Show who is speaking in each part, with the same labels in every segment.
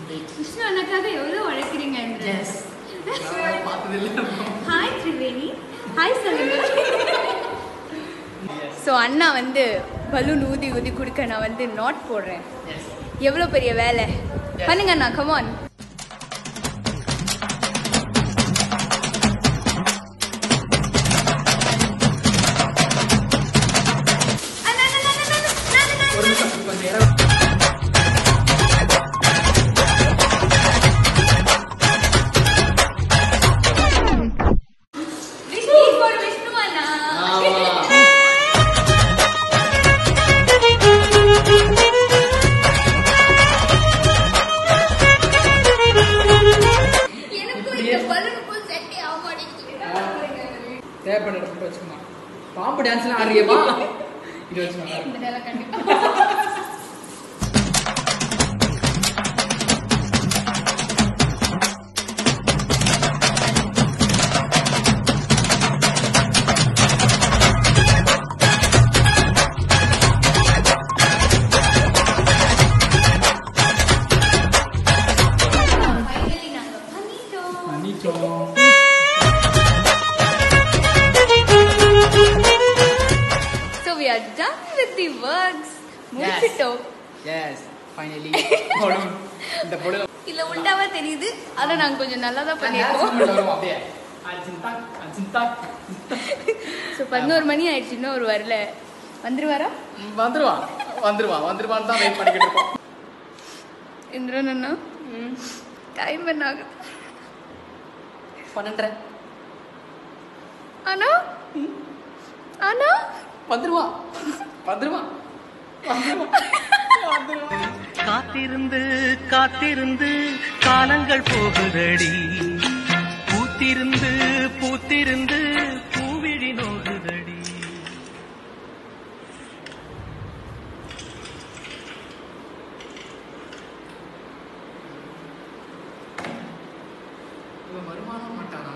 Speaker 1: விஷ்ணு அண்ணாக்காக எவ்வளவு உழைக்கிறீங்க
Speaker 2: எஸ் பார்த்தது இல்லை
Speaker 1: ஹாய் திரிவேணி ஹாய் சொல்லுங்க ஸோ அண்ணா வந்து பலூன் ஊதி ஊதி கொடுக்க நான் வந்து நாட் போடுறேன்
Speaker 2: எஸ்
Speaker 1: எவ்வளோ பெரிய வேலை பண்ணுங்க அண்ணா கமான்
Speaker 2: ஒரு நிமிஷம் கொஞ்சம் இடம்
Speaker 1: விஷ்ணு for விஷ்ணு அண்ணா
Speaker 2: ஆமா.
Speaker 1: எனக்கும் இந்த பலூனுக்கும் செட்டே ஆக மாட்டேங்குது
Speaker 2: தேவைப்படுற இடத்துல போட்டு வச்சுக்கணும் பாம்பு டான்ஸ்லாம் ஆடுறியப்பா இது வச்சுக்கோங்க
Speaker 1: இந்த dialogue கண்டிப்பா Finally நாங்க பண்ணிட்டோம்.
Speaker 2: பண்ணிட்டோம்
Speaker 1: So we are done with the works. முடிச்சிட்டோம்
Speaker 2: எஸ் ஃபைனலி இந்த பொருள்
Speaker 1: இல்ல உல்டாவா தெரியுது ஆனா நாங்க கொஞ்சம் நல்லா தான்
Speaker 2: பண்ணிருக்கோம்
Speaker 1: பண்ணிருக்கோம்
Speaker 2: வரும் அப்படியே அஜிந்தா அஜிந்தா
Speaker 1: ஸோ பதினோரு மணி ஆயிடுச்சு இன்னும் ஒரு வரல வந்துருவாரா
Speaker 2: வந்துருவான் வந்துருவான் வந்துருவான்னு தான் வெயிட் பண்ணிக்கிட்டு இருக்கோம்
Speaker 1: இந்திரன் அண்ணா டைம் என்ன ஆகுது
Speaker 2: பன்னெண்டரை
Speaker 1: ஆனா ஆனா
Speaker 2: வந்துருவான் வந்துருவான் வந்துருவான் வந்துருவான்
Speaker 3: காத்திருந்து காத்திருந்து காலங்கள் போகுதடி பூத்திருந்து பூத்திருந்து பூவிழி நோகுதடி
Speaker 2: இவன் வருமானம் மாட்டானா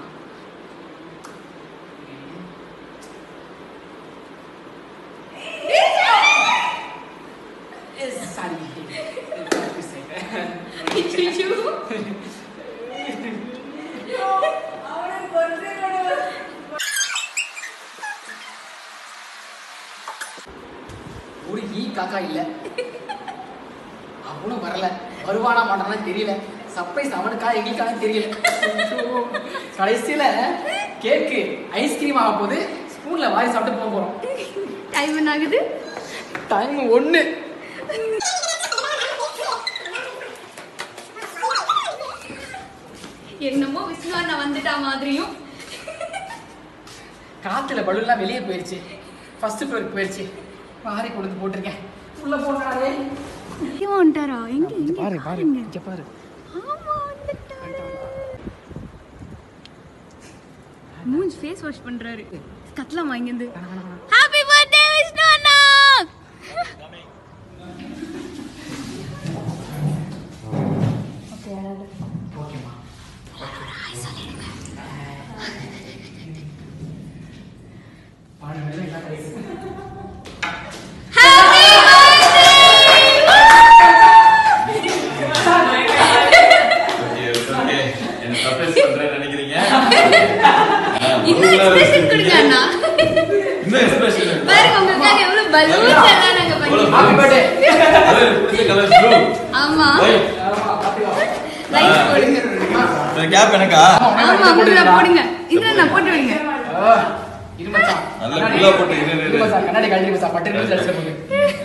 Speaker 2: சாரி ஒரு ஈ காக்கா இல்ல அவனும் வரல வருவானா மாட்டானா தெரியல சர்ப்ரைஸ் அவனுக்கா எங்களுக்கான தெரியல ஐயோ. கடைசியில கேக்கு ஐஸ்கிரீம் ஆக போது ஸ்பூன்ல வாரி சாப்பிட்டு போக போறோம்
Speaker 1: டைம் என்ன ஆகுது
Speaker 2: டைம் ஒண்ணு
Speaker 1: என்னமோ விஷ்ணு அண்ணா வந்துட்டா மாதிரியும்
Speaker 2: காத்துல பலூன்லாம் வெளியே போயிருச்சு ஃபர்ஸ்ட் ஃப்ளோருக்கு போயிருச்சு வாரி கொடுத்து போட்டிருக்கேன் உள்ள போனாரே
Speaker 1: சத்தியமா வந்துட்டாரா எங்க எங்க
Speaker 2: பாரு பாரு
Speaker 1: பாருங்க.
Speaker 2: இங்க பாரு
Speaker 1: ஆமா வந்துட்டாரு மூஞ்சி ஃபேஸ் வாஷ் பண்றாரு கத்தலாமா இங்கிருந்து ஹாப்பி பர்த்டே விஷ்ணு அண்ணா
Speaker 2: ஓகேமா பாரு மேல என்ன கடைசி
Speaker 4: Okay, okay. என்ன surprise பண்றேன்னு நினைக்கிறீங்க? ஆ,
Speaker 1: இன்னும்
Speaker 4: பலூன்லாம்
Speaker 1: எக்ஸ்பிரஷன் கொடுங்க
Speaker 4: வச்சிருக்கீங்க.
Speaker 1: அண்ணா
Speaker 4: இன்னும் expression இருக்கா?
Speaker 1: பாருங்க உங்களுக்காக எவ்வளவு பலூன்ஸ் எல்லாம் நாங்க
Speaker 4: எவ்வளவு
Speaker 1: பண்ணிருக்கோம்
Speaker 2: ஹாப்பி பர்த்டே
Speaker 4: Colour, பிடிச்ச colour blue.
Speaker 1: ஆமா
Speaker 4: White.
Speaker 2: ஆமா பாத்துக்கோ
Speaker 1: லைட் போடுங்க
Speaker 4: இந்த cap எனக்கா?
Speaker 1: ஆமா முருகா போடுங்க இதுல நான் போட்டு விடுங்க
Speaker 2: இருமச்சான்
Speaker 4: நல்லா full ஆ போட்டு இரு, இரு, இரு.
Speaker 2: இருமச்சான் கண்ணாடி கழட்டி மச்சான் பட்டு நிமிஷம் அடிச்சு போகுது